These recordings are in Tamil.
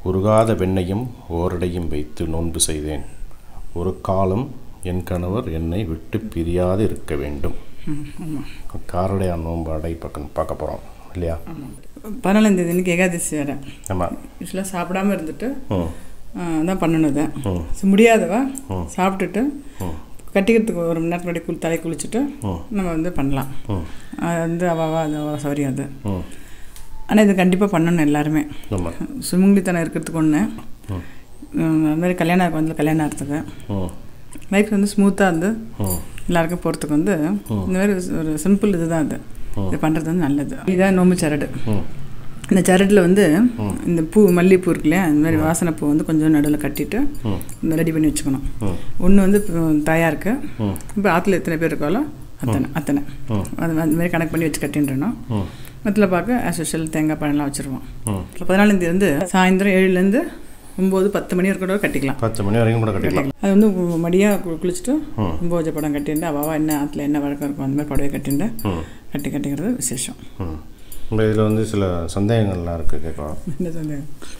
உருகாத வெண்ணையும் ஓரடையும் வைத்து நோன்பு செய்தேன் ஒரு காலம் என் கணவர் என்னை விட்டு பிரியாது இருக்க வேண்டும் காரடையா நோன்பு அடை பக்கம் பார்க்க போகிறோம் இல்லையா பதினாலாம் தேதி அன்னைக்கு ஏகாதசி வேறு ஆமாம் யூஸ்வலாக சாப்பிடாம இருந்துட்டு ம் ஆ, தான் பண்ணணும் இதை ம். So, முடியாதவ ம். சாப்பிட்டுட்டு ம் கட்டிக்கிறதுக்கு ஒரு மணி நேரத்துக்கு முன்னாடி குளி தலை குளிச்சுட்டு ம் நம்ம வந்து பண்ணலாம் ம் அது வந்து அவாவா அது அவ சௌரியம் அது ம் ஆனால் இது கண்டிப்பாக பண்ணணும் எல்லாருமே ஆமாம் சுமுங்கித்தனம் இருக்கிறதுக்கு ஒன்று ம் அது மாதிரி கல்யாணம் வந்து கல்யாணம் ஆகிறதுக்கு ம் லைஃப் வந்து ஸ்மூத்தாக வந்து ம் எல்லாருக்கும் போகிறதுக்கு வந்து இந்த மாதிரி ஒரு சிம்பிள் இதுதான் அது இது பண்ணுறது வந்து நல்லது இதுதான் நோம்பு சரடு ம் இந்த சரட்டில் வந்து இந்த பூ மல்லிகைப்பூ இருக்கு இல்லையா இந்த மாதிரி வாசனை பூ வந்து கொஞ்சம் நடுவில் கட்டிட்டு ம் இந்த ரெடி பண்ணி வச்சுக்கணும் ம் ஒன்று வந்து இப்போ தயார் இருக்கு ம் இப்போ ஆற்றுல எத்தனை பேர் இருக்காலோ அத்தனை அத்தனை ம். அது அந்த மாதிரி கணக்கு பண்ணி வச்சு கட்டின்றணும் ம் மத்தில் பார்க்க ஆஸ் யூஷுவல் தேங்காய் பழம்லாம் வச்சுருவோம் ம் இப்போ பதினாலாம் தேதி வந்து சாயந்தரம் ஏழுலேருந்து ஒம்பது பத்து மணி வரைக்கும் கூட கட்டிக்கலாம் பத்து மணி வரைக்கும் கூட கட்டிக்கலாம் அது வந்து கு- மடியாக கு- குளிச்சுட்டு ம். ஒம்பது படம் கட்டிட்டு அவாவா என்ன ஆற்றுல என்ன வழக்கம் இருக்கும் அந்த மாதிரி புடவை கட்டிட்டு ம் கட்டி கட்டிக்கிறது விசேஷம் ம் இப்போ இதில் வந்து சில சந்தேகங்கள்லாம் இருக்குது கேட்கலாம் என்ன சொல்லுங்க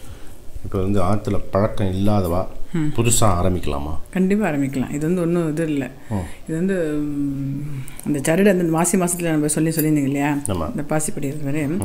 இப்போ வந்து ஆற்றுல பழக்கம் இல்லாதவா புதுசாக ஆரம்பிக்கலாமா கண்டிப்பாக ஆரம்பிக்கலாம் இது வந்து ஒன்றும் இது இல்லை ம். இது வந்து ம், அந்த சரடு அந்த மாசி மாதத்தில் நம்ம சொல்லி சொல்லியிருந்தீங்க இல்லையா ஆமாம் இந்த பாசிப்படி வரை ம்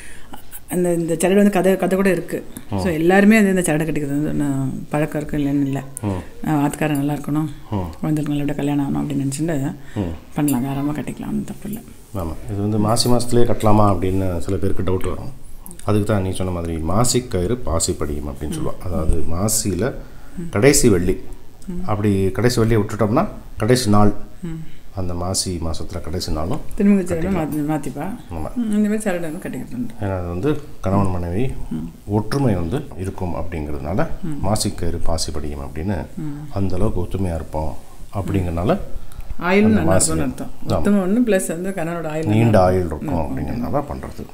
அந்த இந்த சரடு வந்து கதை கதை கூட இருக்குது ஸோ எல்லாருமே அது இந்த சரடை கட்டிக்கிறது வந்து நான் பழக்கம் இருக்கு இல்லைன்னு இல்லை ம் நான் ஆத்துக்காரன் நல்லா இருக்கணும் ம் குழந்தைக்கு நல்லபடியாக கல்யாணம் ஆகணும் அப்படின்னு நினச்சிட்டு ம் பண்ணலாம் தாராளமாக கட்டிக்கலாம் ஒண்ணும் தப்பு இல்லை ஆமாம் இது வந்து மாசி மாதத்துலேயே கட்டலாமா அப்படின்னு சில பேருக்கு டவுட் வரும் அதுக்கு தான் நீ சொன்ன மாதிரி மாசிக்கயிறு பாசிப்படியும் அப்படின்னு சொல்லுவாள் அதாவது மாசியில் கடைசி வெள்ளி அப்படி கடைசி வெள்ளியை விட்டுட்டோம்னா கடைசி நாள் அந்த மாசி மாதத்தில் கடைசி நாளும் திரும்ப சரடு மாற்றி மாற்றிப்பா ஆமாம் இந்த மாதிரி சரடு வந்து கட்டிக்கிறது உண்டு ஏன்னா அது வந்து கணவன் மனைவி ஒற்றுமை வந்து இருக்கும் அப்படிங்கிறதுனால மாசிக்கயிறு பாசிப்படியும் அப்படின்னு அந்த அளவுக்கு ஒற்றுமையாக இருப்போம் அப்படிங்கிறனால ஆயிலும் நல்லா இருக்கும்னு அர்த்தம் மொத்தமாக ஒன்று ப்ளஸ் வந்து கணவனோட ஆயில் நீண்ட ஆயுள் இருக்கும் அப்படிங்கிறதுனால பண்ணுறது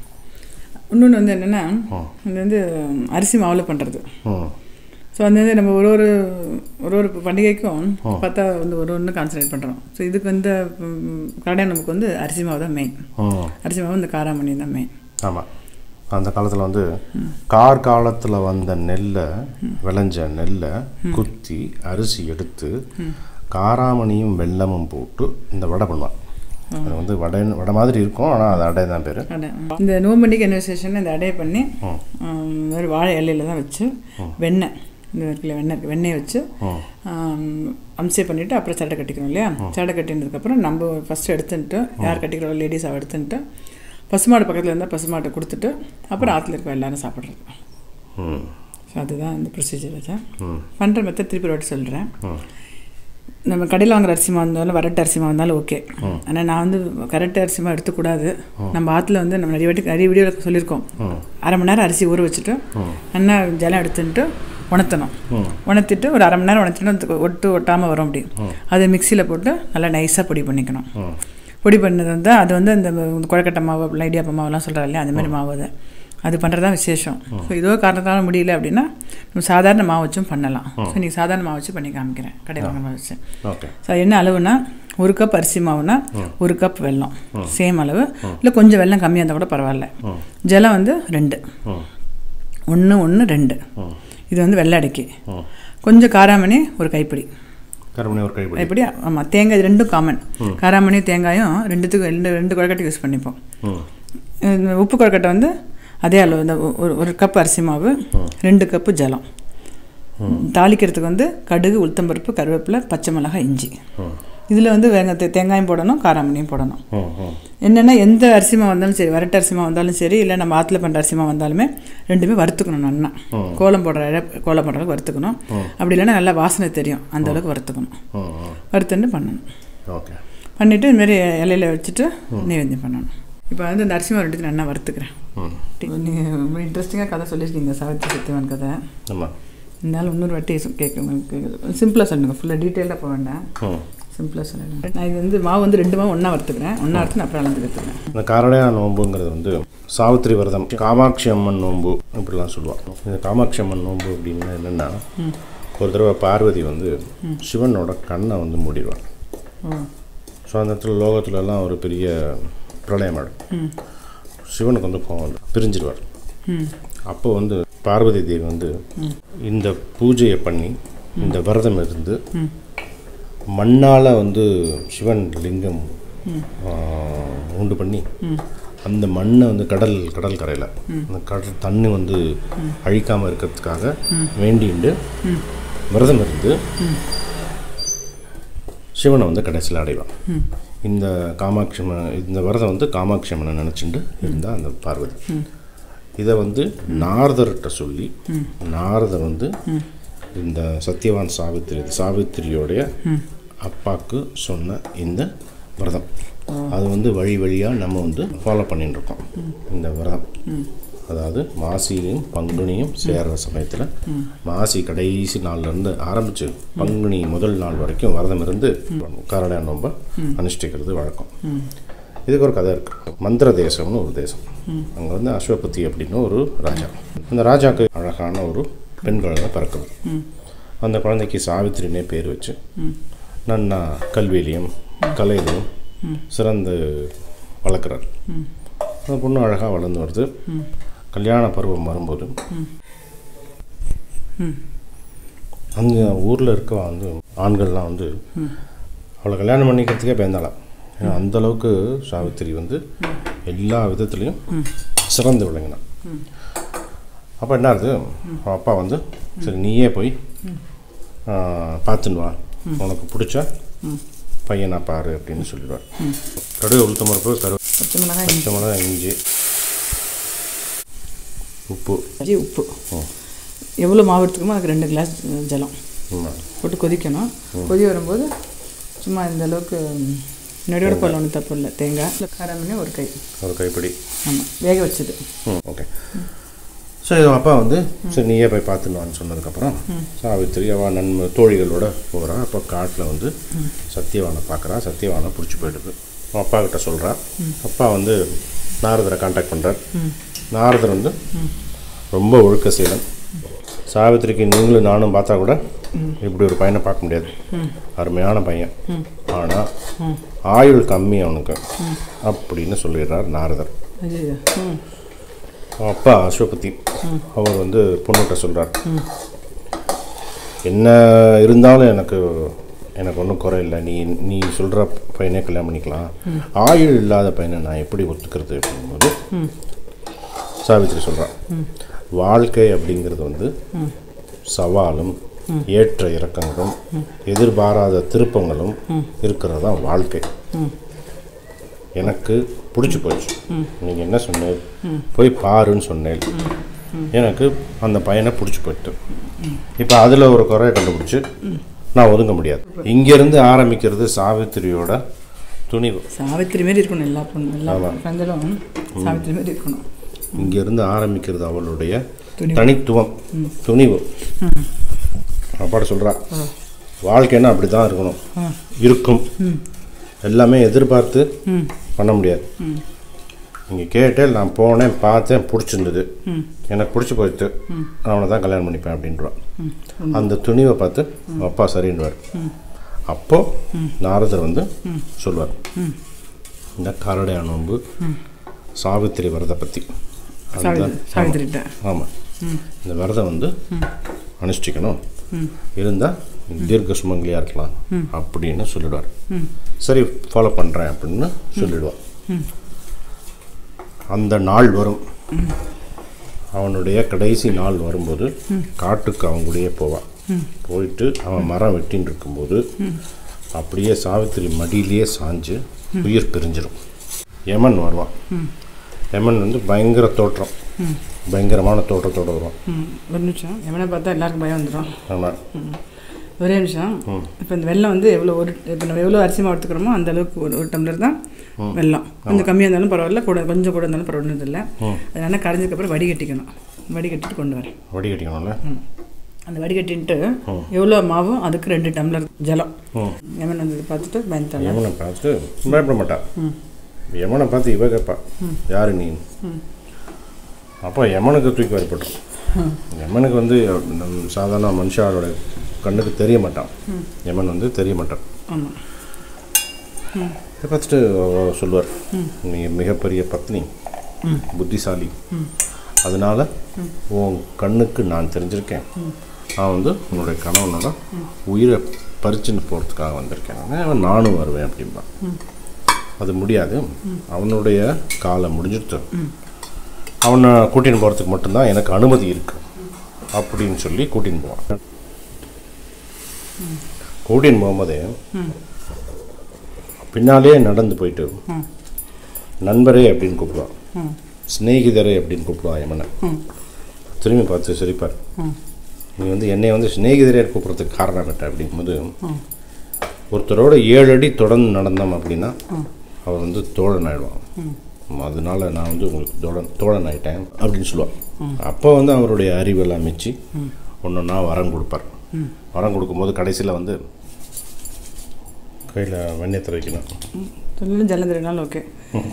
இன்னொன்று வந்து என்னென்னா இது வந்து அரிசி மாவில் பண்ணுறது ம் ஸோ அந்த வந்து நம்ம ஒரு ஒரு ஒரு ஒரு பண்டிகைக்கும் பார்த்தா வந்து ஒரு ஒன்று கான்சன்ட்ரேட் பண்ணுறோம் ஸோ இதுக்கு வந்து கடையாக நமக்கு வந்து அரிசி மாவு தான் மெயின் ம் அரிசி மாவு இந்த காராமணி தான் மெயின் ஆமாம் அந்த காலத்தில் வந்து கார் காலத்தில் வந்த நெல்லை விளைஞ்ச நெல்லை குத்தி அரிசி எடுத்து காராமணியும் வெல்லமும் போட்டு இந்த வடை பண்ணுவான் அது வந்து வடை வடை மாதிரி இருக்கும் ஆனால் அது அடை தான் பேர் அடை இந்த நோம்பண்டிக்கு என்ன விசேஷம்னா இந்த அடையை பண்ணி ஆம், இந்த மாதிரி வாழை இலையில தான் வச்சு வெண்ணெய் இந்த இருக்குல்ல வெண்ணெய் இருக்கு வெண்ணெயை வச்சு ஆம், அம்சே பண்ணிவிட்டு அப்புறம் சட்டை கட்டிக்கிறோம் இல்லையா சட்டை கட்டினதுக்கப்புறம் நம்ம ஃபஸ்ட்டு எடுத்துன்ட்டு யார் கட்டிக்கிறோம் லேடிஸ் அவள் எடுத்துன்ட்டு பசுமாடு பக்கத்தில் இருந்தால் பசுமாட்டை கொடுத்துட்டு அப்புறம் ஆற்றுல இருக்க எல்லாரும் சாப்பிட்றது ம் ஸோ அதுதான் இந்த ப்ரொசீஜர் அது ம் பண்ணுற மெத்தட் திருப்பி ஒரு வாட்டி சொல்கிறேன் ம் நம்ம கடையில் வாங்குற அரிசி மாவு இருந்தாலும் வரட்டு அரிசி மாவு இருந்தாலும் ஓகே ஆனால் நான் வந்து கரெக்ட் அரிசி மாவு எடுத்துக்கூடாது நம்ம ஆற்றுல வந்து நம்ம நிறைய வாட்டி நிறைய வீடியோவில் சொல்லியிருக்கோம் அரை மணி நேரம் அரிசி ஊற வச்சுட்டு நல்லா ஜலம் எடுத்துட்டு உணர்த்தணும் உணர்த்திட்டு ஒரு அரை மணி நேரம் உணர்த்திட்டு ஒட்டு ஒட்டாமல் வரும் அப்படி அதை மிக்சியில் போட்டு நல்லா நைஸாக பொடி பண்ணிக்கணும் ம் பொடி பண்ணது வந்து அது வந்து அந்த குழக்கட்டை மாவு இடியாப்ப மாவுலாம் சொல்கிறா இல்லையா அந்த மாதிரி மாவு அது அது பண்ணுறது தான் விசேஷம் ஸோ இதோ காரணத்தால் முடியல அப்படின்னா நம்ம சாதாரண மாவு வச்சும் பண்ணலாம் ஸோ இன்றைக்கி சாதாரண மாவு வச்சு பண்ணி காமிக்கிறேன் கடையில் வாங்கின மாவு வச்சு ஓகே ஸோ என்ன அளவுனா ஒரு கப் அரிசி மாவுனா ஒரு கப் வெல்லம் சேம் அளவு இல்லை கொஞ்சம் வெல்லம் கம்மியாக இருந்தால் கூட பரவாயில்ல ஜலம் வந்து ரெண்டு ம் ஒன்று ஒன்று ரெண்டு ம் இது வந்து வெள்ளை அடைக்கி ம் கொஞ்சம் காராமணி ஒரு கைப்பிடி கருமணி ஒரு கைப்பிடி கைப்பிடி ஆமாம் தேங்காய் இது ரெண்டும் காமன் காராமணி தேங்காயும் ரெண்டுத்துக்கும் ரெண்டு ரெண்டு குழக்கட்டை யூஸ் பண்ணிப்போம் ம் இந்த உப்பு கொழுக்கட்டை வந்து அதே அளவு இந்த ஒரு ஒரு கப் அரிசி மாவு ரெண்டு கப்பு ஜலம் தாளிக்கிறதுக்கு வந்து கடுகு உளுத்தம்பருப்பு கருவேப்பிலை பச்சை மிளகாய் இஞ்சி ம் இதில் வந்து வெங்காயத்தை தேங்காயும் போடணும் காராமணியும் போடணும் ம் ம் என்னென்னா எந்த அரிசி மாவு வந்தாலும் சரி வரட்டு அரிசி மாவு வந்தாலும் சரி இல்லை நம்ம ஆற்றுல பண்ணுற அரிசி மாவு வந்தாலுமே ரெண்டுமே வறுத்துக்கணும் நல்லா கோலம் போடுற இட- கோலம் போடுற அளவுக்கு வறுத்துக்கணும் அப்படி இல்லைன்னா நல்லா வாசனை தெரியும் அந்த அளவுக்கு வறுத்துக்கணும் ம் ம் வறுத்துட்டு பண்ணணும் ஓகே பண்ணிவிட்டு இதுமாரி இலையில வச்சுட்டு நெய்வேத்தியம் பண்ணணும் இப்போ வந்து இந்த அரிசி மாவு ரெண்டுத்தையும் நல்லா வறுத்துக்கிறேன் ம் நீங்கள் ரொம்ப இன்ட்ரெஸ்டிங்காக கதை சொல்லியிருக்கீங்க சாவித்திரி சத்தியவான் கதை ஆமாம் இருந்தாலும் இன்னொரு வாட்டி கேட்க சிம்பிளாக சொல்லுங்கள் ஃபுல்லாக டீட்டெயிலாக போக வேண்டாம் ம் சிம்பிளாக சொல்லுங்கள் நான் இது வந்து மாவு வந்து ரெண்டு மாவு ஒன்றா வறுத்துக்கிறேன் ஒன்றா வறுத்து அப்புறம் அளந்து எடுத்துக்கிறேன் இந்த காரடையா நோன்புங்கிறது வந்து சாவித்திரி விரதம் காமாட்சி அம்மன் நோன்பு இப்படிலாம் சொல்லுவாங்க இந்த காமாட்சி அம்மன் நோன்பு அப்படின்னா என்னென்னா ஒரு தடவை பார்வதி வந்து சிவனோட கண்ணை வந்து மூடிடுவாங்க ஓ ஸோ அந்த இடத்துல லோகத்துல எல்லாம் ஒரு பெரிய பிரளயம் ஆடும் சிவனுக்கு வந்து கோவம் வந்து பிரிஞ்சிருவார் ம் அப்போ வந்து பார்வதி தேவி வந்து இந்த பூஜையை பண்ணி இந்த விரதம் இருந்து மண்ணால் வந்து சிவன் லிங்கம் ஆ, உண்டு பண்ணி அந்த மண்ணை வந்து கடல் கடல் கரையில் அந்த கடல் தண்ணி வந்து அழிக்காமல் இருக்கிறதுக்காக வேண்டிண்டு விரதம் இருந்து சிவனை வந்து கடைசியில் அடைவான் இந்த காமாட்சி அம்மன் இந்த விரதம் வந்து காமாட்சி அம்மனை நினச்சிட்டு இருந்தால் அந்த பார்வதி இதை வந்து நாரதர்கிட்ட சொல்லி நாரதர் வந்து இந்த சத்யவான் சாவித்திரி சாவித்திரியோடைய அப்பாவுக்கு சொன்ன இந்த விரதம் அது வந்து வழி வழியாக நம்ம வந்து ஃபாலோ பண்ணிட்டு இருக்கோம் இந்த விரதம் அதாவது மாசியும் பங்குனியும் சேர்ற சமயத்தில் மாசி கடைசி நாள்லேருந்து ஆரம்பித்து பங்குனி முதல் நாள் வரைக்கும் விரதம் இருந்து காரடையான் நோம்ப அனுஷ்டிக்கிறது வழக்கம் இதுக்கு ஒரு கதை இருக்கு மந்திர தேசம்னு ஒரு தேசம் அங்கே வந்து அஸ்வபதி அப்படின்னு ஒரு ராஜா அந்த ராஜாக்கு அழகான ஒரு பெண் குழந்தை பிறக்குது அந்த குழந்தைக்கு சாவித்திரினே பேர் வச்சு நன்னா கல்வியிலையும் கலையிலையும் சிறந்து வளர்க்குறார் அந்த பொண்ணு அழகாக வளர்ந்து வருது கல்யாண பருவம் வரும்போது அந்த ஊரில் இருக்க வந்து ஆண்கள்லாம் வந்து அவளை கல்யாணம் பண்ணிக்கிறதுக்கே பயந்தாளாம் ஏன்னா அந்த அளவுக்கு சாவித்திரி வந்து எல்லா விதத்துலேயும் சிறந்து விளங்கினான் அப்போ என்ன ஆகுது அவன் அப்பா வந்து சரி நீயே போய் ஆ, பார்த்துன்னு வா உனக்கு பிடிச்ச பையனா பாரு அப்படின்னு சொல்லிடுவார் கடுகு உளுத்த மரப்பு கரு பச்சை மிளகாய் பச்சை மிளகாய் இஞ்சி உப்பு இஞ்சி உப்பு எவ்வளோ மாவு எடுத்துக்கமோ அதுக்கு ரெண்டு கிளாஸ் ஜலம் ம். போட்டு கொதிக்கணும் கொதி வரும்போது சும்மா இந்த அளவுக்கு நெடியோட போல ஒன்றும் தப்பு இல்லை தேங்காய் இல்லை காரம் பண்ணி ஒரு கை ஒரு கைப்பிடி ஆமாம் வேக வச்சது ம் ஓகே ஸோ இவன் அப்பா வந்து சரி நீயே போய் பார்த்துன்னு சொன்னதுக்கப்புறம் சாவித்திரி அவள் நன்மை தோழிகளோட போகிறா அப்போ காட்டில் வந்து சத்தியவானை பார்க்குறா சத்தியவானை பிடிச்சி போயிடுது அவன் அப்பா கிட்ட சொல்கிறா அப்பா வந்து நாரதரை காண்டாக்ட் பண்ணுறார் நாரதர் வந்து ரொம்ப ஒழுக்க சீலன் சாவித்திரிக்கு நீங்களும் நானும் பார்த்தா கூட இப்படி ஒரு பையனை பார்க்க முடியாது அருமையான பையன் ஆனால் ஆயுள் கம்மி அவனுக்கு அப்படின்னு சொல்லிடுறார் நாரதர் ஐயோ ம் அவன் அப்பா அஸ்வபதி அவர் வந்து பொண்ணுகிட்ட சொல்கிறார் என்ன இருந்தாலும் எனக்கு எனக்கு ஒன்றும் குறை இல்லை நீ நீ சொல்கிற பையனே கல்யாணம் பண்ணிக்கலாம் ஆயுள் இல்லாத பையனை நான் எப்படி ஒத்துக்கிறது அப்படிங்கும்போது சாவித்திரி சொல்கிறான் வாழ்க்கை அப்படிங்கிறது வந்து சவாலும் ஏற்ற இறக்கங்களும் எதிர்பாராத திருப்பங்களும் இருக்கிறது தான் வாழ்க்கை எனக்கு பிடிச்சி போச்சு நீங்கள் என்ன சொன்னேன் போய் பாருன்னு சொன்னேன் எனக்கு அந்த பையனை பிடிச்சி போயிட்டு இப்போ அதில் ஒரு குறையை கண்டுபிடிச்சி நான் ஒதுங்க முடியாது இங்கேருந்து ஆரம்பிக்கிறது சாவித்திரியோட துணிவு சாவித்திரி மாரி இருக்கணும் எல்லா பொண்ணும் எல்லா பெண்களும் சாவித்திரி மாரி இருக்கணும் இங்கேருந்து ஆரம்பிக்கிறது அவளுடைய துணிவு. தனித்துவம் துணிவு அப்பாட சொல்கிறா வாழ்க்கைன்னா அப்படி தான் இருக்கணும் இருக்கும் எல்லாமே எதிர்பார்த்து பண்ண முடியாது நீங்கள் கேட்டேன் நான் போனேன் பார்த்தேன் பிடிச்சிருந்தது எனக்கு பிடிச்சி போயிட்டு அவனை தான் கல்யாணம் பண்ணிப்பேன் அப்படின்றான் அந்த துணிவை பார்த்து அவன் அப்பா சரின்னுவார் அப்போ நாரதர் வந்து சொல்வார் இந்த கரடை நோன்பு சாவித்திரி விரதை பற்றி சாவி சாவித்திரிட்ட ஆமாம் இந்த விரதம் வந்து அனுஷ்டிக்கணும் இருந்தால் தீர்க்க சுமங்கலியாக இருக்கலாம் அப்படின்னு சொல்லிடுவார் சரி ஃபாலோ பண்ணுறேன் அப்படின்னு சொல்லிடுவான் அந்த நாள் வரும் அவனுடைய கடைசி நாள் வரும்போது காட்டுக்கு அவன் கூடயே போவான் போயிட்டு அவன் மரம் வெட்டின்னு இருக்கும்போது அப்படியே சாவித்திரி மடியிலேயே சாஞ்சு உயிர் பிரிஞ்சிடும் யமன் வருவான் யமன் வந்து பயங்கர தோற்றம் பயங்கரமான தோற்றத்தோடு வருவான் ம் ஒரு நிமிஷம் எவனை பார்த்தா எல்லாருக்கும் பயம் வந்துடும் ஆமாம் ஒரே நிமிஷம் இப்போ இந்த வெள்ளம் வந்து எவ்வளோ ஒரு இப்போ நம்ம எவ்வளோ அரிசி மாவு எடுத்துக்கிறோமோ அந்த அளவுக்கு ஒரு ஒரு டம்ளர் தான் வெள்ளம் கொஞ்சம் கம்மியாக இருந்தாலும் பரவாயில்ல கூட கொஞ்சம் கூட இருந்தாலும் பரவாயில்ல இல்லை அதனால் கரைஞ்சதுக்கப்புறம் வடிகட்டிக்கணும் வடிகட்டிட்டு கொண்டு வரேன் வடிகட்டிக்கணும்ல அந்த வடிகட்டின்ட்டு எவ்வளோ மாவோ அதுக்கு ரெண்டு டம்ளர் ஜலம் ம் எவன் வந்தது பார்த்துட்டு பயந்தாங்க யமனை பார்த்து பயப்பட மாட்டான் யமனை பார்த்து இவ கேட்பா யாரு நீ அப்போ யமனுக்கு தூக்கி வரப்பட்டோம் யமனுக்கு வந்து நம் சாதாரண மனுஷாரோட கண்ணுக்கு தெரிய மாட்டான் யமன் வந்து தெரிய மாட்டான் ஆமாம் இதை பார்த்துட்டு அவர் சொல்லுவார் நீ மிகப்பெரிய பத்னி புத்திசாலி அதனால உன் கண்ணுக்கு நான் தெரிஞ்சிருக்கேன் நான் வந்து உன்னுடைய கணவனோட உயிரை பறிச்சுன்னு போகிறதுக்காக வந்திருக்கேன் நான் நானும் வருவேன் அப்படின்பா அது முடியாது அவனுடைய காலம் முடிஞ்சிடுச்சு அவனை கூட்டின்னு போகிறதுக்கு மட்டும்தான் எனக்கு அனுமதி இருக்கு அப்படின்னு சொல்லி கூட்டின்னு போவான் கூட்டின்னு போகும்போதே பின்னாலே நடந்து போயிட்டு நண்பரே அப்படின்னு கூப்பிடுவான் சிநேகிதரே அப்படின்னு கூப்பிடுவான் யமனை திரும்பி பார்த்து சிரிப்பார் நீ வந்து என்னை வந்து சிநேகிதரே கூப்பிட்றதுக்கு காரணம் என்ன அப்படிங்கும்போது ஒருத்தரோட ஏழு அடி தொடர்ந்து நடந்தோம் அப்படின்னா அவர் வந்து தோழன் ஆயிடுவான் அதனால நான் வந்து உங்களுக்கு தோழன் தோழன் ஆயிட்டேன் அப்படின்னு சொல்லுவான் அப்போ வந்து அவருடைய அறிவெல்லாம் மிச்சு ஒன்று வரம் கொடுப்பார் வரம் கொடுக்கும்போது கடைசியில் வந்து கையில் வெண்ணெயத்தை வைக்கணும் சொல்லணும் ஜலந்திரனாலும் ஓகே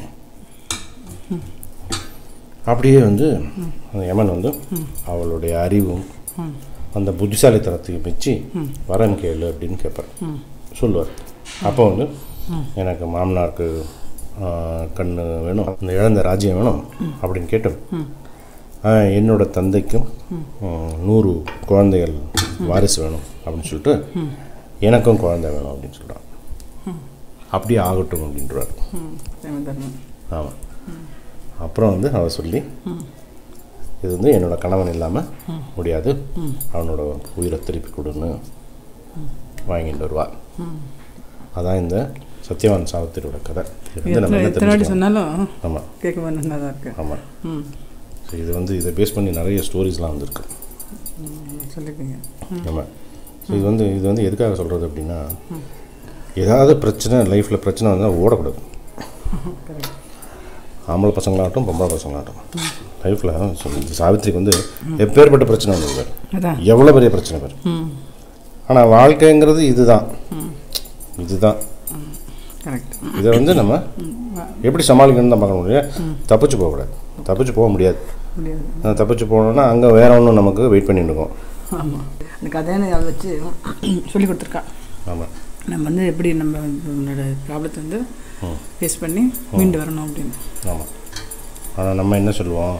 அப்படியே வந்து அந்த யமன் வந்து அவளுடைய அறிவும் அந்த புத்திசாலித்தனத்துக்கு மிச்சி வரம் கேளு அப்படின்னு கேட்பார் சொல்லுவார் அப்போ வந்து எனக்கு மாமனாருக்கு ஆஹ், கண்ணு வேணும் அந்த இழந்த ராஜ்யம் வேணும் அப்படின்னு கேட்டு ஆஹ், என்னோட தந்தைக்கும் உம், நூறு குழந்தைகள் வாரிசு வேணும் அப்படின்னு சொல்லிட்டு எனக்கும் குழந்தை வேணும் அப்படின்னு சொல்கிறான் அப்படியே ஆகட்டும் அப்படின்றார் தர்மம் ஆமாம் அப்புறம் வந்து அவ சொல்லி இது வந்து என்னோட கணவன் இல்லாமல் முடியாது அவனோட உயிரை திருப்பி கொடுன்னு வாங்கிட்டு வருவா அதான் இந்த சத்யவான் சாவித்திரியோட கதை இது வந்து நம்ம எத்தனை என்ன எத்தனை வாட்டி தெரிஞ்சுக்கலாம் சொன்னாலும் ஆமாம் கேட்க நல்லா தான் இருக்கு ஆமாம் ம் ஸோ இது வந்து இதை பேஸ் பண்ணி நிறைய ஸ்டோரிஸ்லாம் வந்திருக்கு ம், சொல்லிருக்கீங்க ஆமாம் ஸோ இது வந்து இது வந்து எதுக்காக சொல்கிறது அப்படின்னா ஏதாவது பிரச்சனை லைஃப்பில் பிரச்சனை வந்தால் ஓடக்கூடாது கரெக்ட் ஆம்பளை பசங்களாகட்டும் பொம்பளை பசங்களாகட்டும் லைஃப்பில் சாவித்திரிக்கு வந்து எப்பேற்பட்ட பிரச்சனை வந்தது பாரு அதான் எவ்வளோ பெரிய பிரச்சனை பாரு ம் ஆனால் வாழ்க்கைங்கிறது இதுதான் இதுதான் கரெக்ட் இதை வந்து நம்ம எப்படி சமாளிக்கணும்னு தான் பார்க்க முடியும் தப்பிச்சு போகக்கூடாது தப்பிச்சு போக முடியாது முடியாது அஹ் தப்பிச்சு போகணுன்னா அங்கே வேற ஒன்றும் நமக்கு வெயிட் பண்ணிட்டு இருக்கோம் ஆமாம் அந்த கதையை அதை வச்சு சொல்லி கொடுத்துருக்கா ஆமாம் நம்ம வந்து எப்படி நம்ம நம்மளோட ப்ராப்ளத்தை வந்து ஃபேஸ் பண்ணி மீண்டு வரணும் அப்படின்னு ஆமாம் ஆனால் நம்ம என்ன சொல்லுவோம்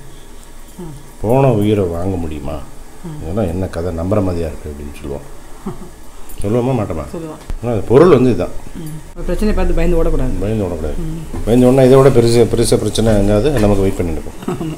போன உயிரை வாங்க முடியுமா இதெல்லாம் என்ன கதை நம்புற மாதிரியா இருக்குது அப்படின்னு சொல்லுவோம் சொல்லுவோமா மாட்டோமா சொல்லுவான் ஆனால் அது பொருள் வந்து இதுதான் ஒரு பிரச்சனையை பார்த்து பயந்து ஓடக்கூடாது பயந்து விடக்கூடாது பயந்து உடனே இதை விட பெருசு பெருசாக பிரச்சனை எங்காவது நமக்கு வெயிட் பண்ணிட்டு இருக்கும்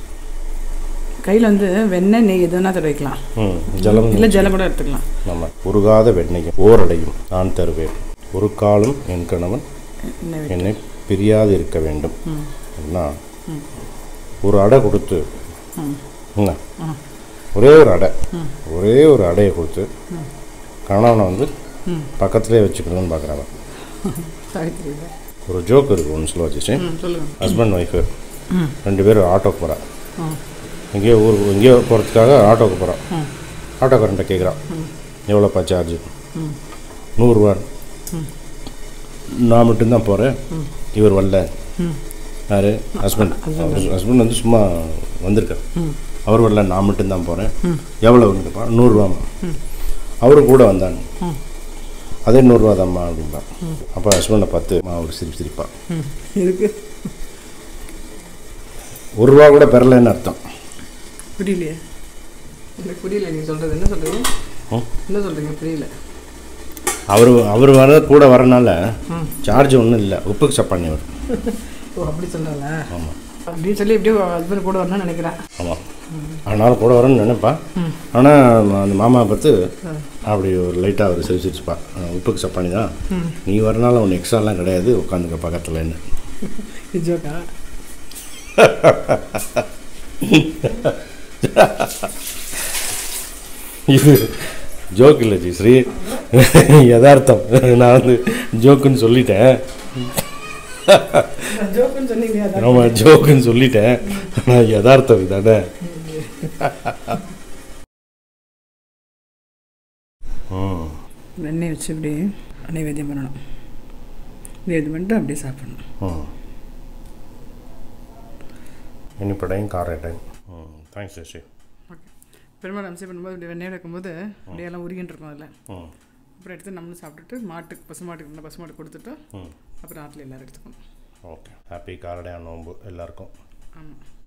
கையில் வந்து வெண்ணெய் நெய் எதுனா தடவைக்கலாம் ம் ஜலம் இல்லை ஜலம் கூட எடுத்துக்கலாம் நம்ம உருகாத வெண்ணையும் ஓரடையும் நான் தருவேன் ஒரு காலம் என் கணவன் என்ன என்னை பிரியாது இருக்க வேண்டும் அப்படின்னா ஒரு அடை கொடுத்து என்ன ஒரே ஒரு அடை ஒரே ஒரு அடையை கொடுத்து கணவனை வந்து பக்கத்துலேயே வச்சுக்கணும்னு பார்க்குறாங்க சாவித்திரி ஒரு ஜோக் இருக்குது ஒன்று சொல்ல வச்சு ம் சொல்லுங்கள் ஹஸ்பண்ட் ஒய்ஃபு ம் ரெண்டு பேரும் ஆட்டோக்கு போகிறான் ம் எங்கேயோ ஊருக்கு எங்கேயோ போகிறதுக்காக ஆட்டோக்கு போகிறான் ஆட்டோக்காரன்ட்ட கேட்குறான் எவ்வளோப்பா சார்ஜ் ம் நூறுரூவா நான் மட்டும்தான் போகிறேன் இவர் வரல ம் யார் ஹஸ்பண்ட் ஹஸ்பண்ட் வந்து சும்மா வந்திருக்கார் ம் அவர் வரல நான் மட்டும்தான் போகிறேன் எவ்வளோன்னு கேட்பான் நூறுரூவாம்மா அவரும் கூட வந்தாங்க ம் அதே நூறுரூவா தான்மா அப்படின்பா அப்போ ஹஸ்பண்டை பார்த்து அவர் சிரிப்பு சிரிப்பான் ம் இருக்கு ஒரு ரூபா கூட பெறலைன்னு அர்த்தம் புரியலையே எனக்கு புரியல நீங்கள் சொல்கிறது என்ன சொல்கிறீங்க ம். என்ன சொல்கிறீங்க புரியல அவர் அவர் வர கூட வரனால ம். சார்ஜ் ஒன்றும் இல்லை உப்புக்கு சப்பானி வரும் ஓ அப்படி சொல்கிறாங்களா ஆமாம் அப்படின்னு சொல்லி எப்படியோ ஹஸ்பண்ட் கூட வரணும்னு நினைக்கிறேன் ஆமாம் அதனால கூட வரேன்னு நினைப்பான் ம். ஆனால் அந்த மாமாவை பார்த்து அப்படி ஒரு லைட்டாக ஒரு சிரிச்சு சிரிச்சுப்பா "அஹ், உப்புக்கு சப்பானி தான் ம். நீ வரனால ஒன்று எக்ஸ்ட்ராலாம் கிடையாது உட்காந்துக்க பக்கத்தில் என்ன இது ஜோக்கா இது ஜோக் இல்லை ஜி ஸ்ரீ யதார்த்தம் நான் வந்து ஜோக்குன்னு சொல்லிட்டேன் ஜோக்குன்னு சொன்னீங்க அதான் ஆமாம் ஜோக்குன்னு சொல்லிட்டேன் ஆனால் யதார்த்தம் இதானே ம் எண்ணெய் வச்சு இப்படி நைவேத்தியம் பண்ணணும் நைவேத்தியம் பண்ணிட்டு அப்படியே சாப்பிடணும் ம் இனிப்படையும் காரடையும் ம் தேங்க்ஸ் சசி ஓகே பெருமாள் அம்சம் பண்ணும்போது இப்படி வெண்ணெய் வைக்கும்போது அப்படியே எல்லாம் உருகின்னு இருக்கும் அதில் ம் அப்புறம் எடுத்து நம்மளும் சாப்பிட்டுட்டு மாட்டுக்கு பசுமாட்டுக்கு முன்ன பசுமாட்டுக்கு கொடுத்துட்டு ம் அப்புறம் ஆற்றுல எல்லோரும் எடுத்துக்கணும் ஓகே ஹாப்பி காரடையா நோம்பு எல்லாருக்கும் ஆமாம்